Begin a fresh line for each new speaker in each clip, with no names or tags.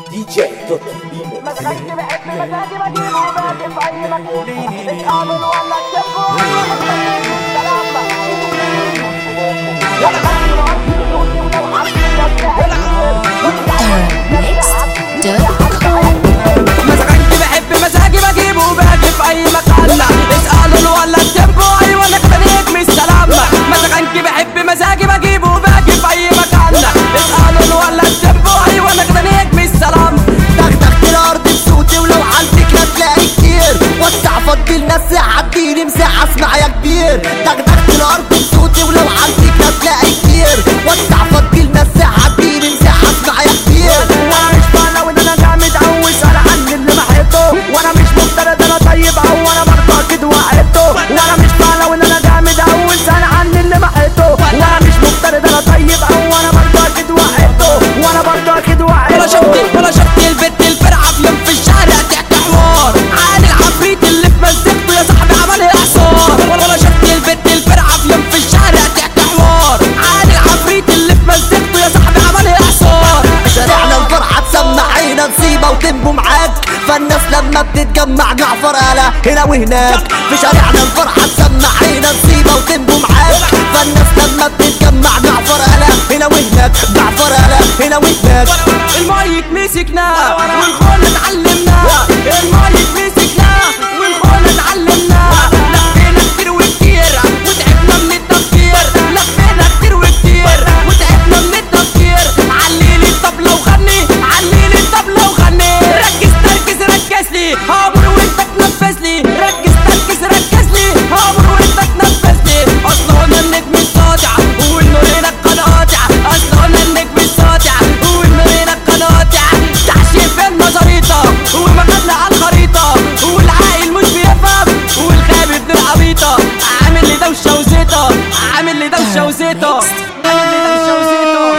دي جي دوت بيمو
مسكنت بحب مزاجي بجيبه وباجي في اي مكان القانون ولا التبو يلا خلي الارض بصوتي ولو
مسكنت بحب مزاجي بجيبه وباجي في اي مكان اسألوا ولا التيمبو ايوه انا اختنيك من السلام مسكنت بحب مزاجي بجيبه وباجي في اي مكان اسألوا ولا التيمبو ايوه انا اختنيك من السلام
دغدغت الارض بصوتي ولو عندك هتلاقي كتير وسع فضي الناس عديني مساحه اسمع يا كبير دغدغت الارض بصوتي ولو عندك هتلاقي كتير وسع فضي الناس عديني مساحه اسمع يا كبير
وانا مش فانا وان انا جامد او اسال عني اللي محيطه وانا مش مفترض انا طيب او انا برضه اكيد وعدته وانا مش فانا وان انا جامد او اسال عني اللي محيطه وانا مش مفترض انا طيب او انا برضه اكيد وعدته وانا برضه اكيد وعدته ولا شفت ولا شفت البت الفرعه في يوم في الشارع تحكي حوار عن العفريت اللي في مزجته يا صاحبي عمل اعصار ولا شفت البت الفرعه في يوم في الشارع تحكي حوار عن العفريت اللي في مزجته يا صاحبي عمل اعصار
شارعنا الفرحة تسمعينا نصيبة وتنبو معاك فالناس لما بتتجمع جعفر آلة هنا وهناك في شارعنا الفرحة تسمعينا نصيبة وتنبو معاك فالناس لما بتتجمع جعفر آلة هنا وهناك جعفر آلة هنا وهناك
المايك مسكناه والخون اتعلمناه المايك مسكناه والخون اتعلمناه لفينا كتير وكتير وتعبنا من التفكير لفينا كتير وكتير وتعبنا من التفكير عليلي الطبلة وغني عليلي الطبلة وغني ركز تركز ركز لي هامر وانت تنفذ لي ركز تركز ركز لي هامر وانت تنفذ لي اصل هنا النجم الساطع والنور هنا القناطع اصل هنا النجم الساطع والنور هنا القناطع تعشيف المزاريطة ومكاننا على الخريطة والعاقل مش بيفهم والغبي ابن العبيطة عامل لي دوشة وزيطة عامل لي دوشة وزيطة عامل لي دوشة وزيطة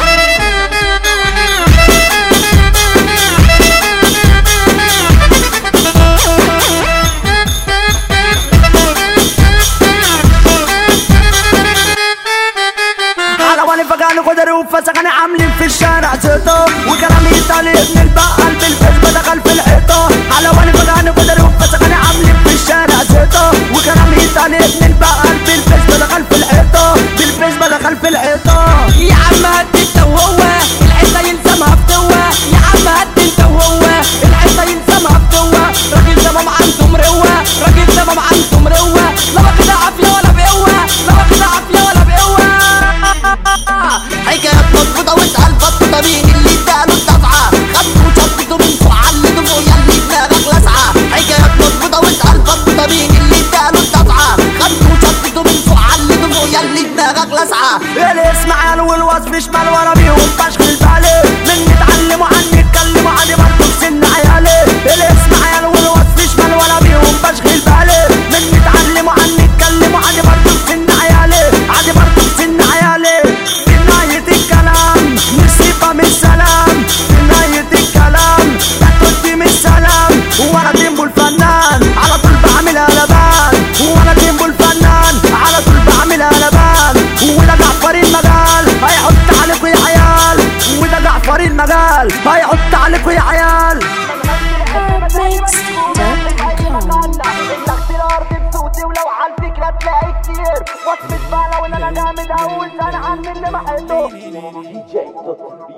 على واني فقاني قدري وفسقني عاملين في الشارع زيطة وكلامي يطالي ابن البقال بالفيس بدخل في الحيطة على واني فقاني قدري وفسقني عاملين في الشارع زيطة وكلامي يطالي ابن البقال بالفيس بدخل في الحيطة بالفيس بدخل في الحيطة يا عم هات انت وهو الحيطة يلزمها فتوة يا عم هات انت وهو الحيطة يلزمها فتوة راجل تمام عنده مروة راجل تمام عنده مروة لا واخد عافية ولا بقوة لا واخد عافية ولا بقوة
حكايات مظبوطة واسأل بطة مين اللي اداله الدفعة خدته وشطته من فوق علته فوق ياللي دماغك لسعة حكايات مظبوطة واسأل بطة مين اللي اداله الدفعة خدته وشطته من فوق علته فوق ياللي دماغك لسعة
الاسم عيال والوصف شمال ورا بيهم بشغل بالي من يتعلموا عني يتكلموا عني برضه في سن عيالي الاسم عيال والوصف شمال ورا بيهم بشغل بالي من يتعلموا عني يتكلموا عني برضه في سن عيالي عني برضه في سن عيالي في نهاية الكلام مصيبة من السلام في نهاية الكلام تاخدي من السلام وانا ديمبو الفنان على طول بعمل قلبان وانا ديمبو الفنان على طول بعمل قلبان وده جعفر المجال هيحط عليكوا يا عيال وده جعفر المجال هيحط عليكوا يا عيال
دغدغت الارض بصوتي ولو عندك هتلاقي كتير وصف زبالة وان انا جامد اول سنة عن اللي محيطه
دي جي دوت بيمو